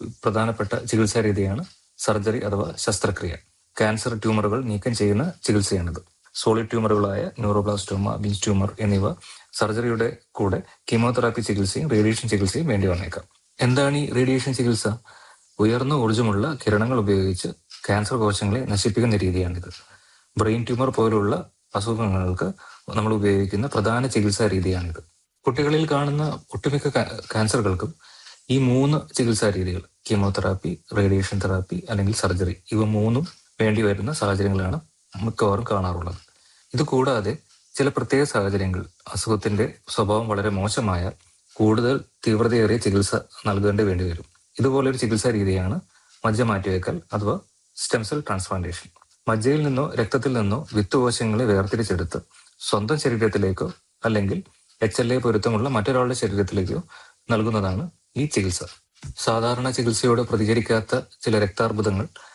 പ്രധാനപ്പെട്ട ചികിത്സാ രീതിയാണ് സർജറി അഥവാ ശസ്ത്രക്രിയ ക്യാൻസർ ട്യൂമറുകൾ നീക്കം ചെയ്യുന്ന ചികിത്സയാണിത് സോളിഡ് ട്യൂമറുകളായ ന്യൂറോബ്ലാസ്റ്റോമ ബിൻസ് ട്യൂമർ എന്നിവ സർജറിയുടെ കൂടെ കീമോതെറാപ്പി ചികിത്സയും റേഡിയേഷൻ ചികിത്സയും വേണ്ടി വന്നേക്കാം എന്താണ് ഈ റേഡിയേഷൻ ചികിത്സ ഉയർന്ന ഊർജ്ജമുള്ള കിരണങ്ങൾ ഉപയോഗിച്ച് ക്യാൻസർ കോശങ്ങളെ നശിപ്പിക്കുന്ന രീതിയാണിത് ബ്രെയിൻ ട്യൂമർ പോലുള്ള അസുഖങ്ങൾക്ക് നമ്മൾ ഉപയോഗിക്കുന്ന പ്രധാന ചികിത്സാ രീതിയാണിത് കുട്ടികളിൽ കാണുന്ന ഒട്ടുമിക്ക കാ- ക്യാൻസറുകൾക്കും ഈ മൂന്ന് ചികിത്സാ രീതികൾ കീമോതെറാപ്പി റേഡിയേഷൻ തെറാപ്പി അല്ലെങ്കിൽ സർജറി ഇവ മൂന്നും വേണ്ടി വരുന്ന സാഹചര്യങ്ങളാണ് മിക്കവാറും കാണാറുള്ളത് ഇത് കൂടാതെ ചില പ്രത്യേക സാഹചര്യങ്ങൾ അസുഖത്തിന്റെ സ്വഭാവം വളരെ മോശമായാൽ കൂടുതൽ തീവ്രതയേറിയ ചികിത്സ നൽകേണ്ടി വേണ്ടി വരും ഇതുപോലൊരു ചികിത്സാ രീതിയാണ് മജ്ജ മാറ്റിവെക്കൽ അഥവാ സ്റ്റെം സെൽ ട്രാൻസ്പ്ലാന്റേഷൻ മജ്ജയിൽ നിന്നോ രക്തത്തിൽ നിന്നോ വിത്തുകോശങ്ങളെ വേർതിരിച്ചെടുത്ത് സ്വന്തം ശരീരത്തിലേക്കോ അല്ലെങ്കിൽ എച്ച് എൽ എ പൊരുത്തമുള്ള മറ്റൊരാളുടെ ശരീരത്തിലേക്കോ നൽകുന്നതാണ് ഈ ചികിത്സ സാധാരണ ചികിത്സയോട് പ്രതികരിക്കാത്ത ചില രക്താർബുദങ്ങൾ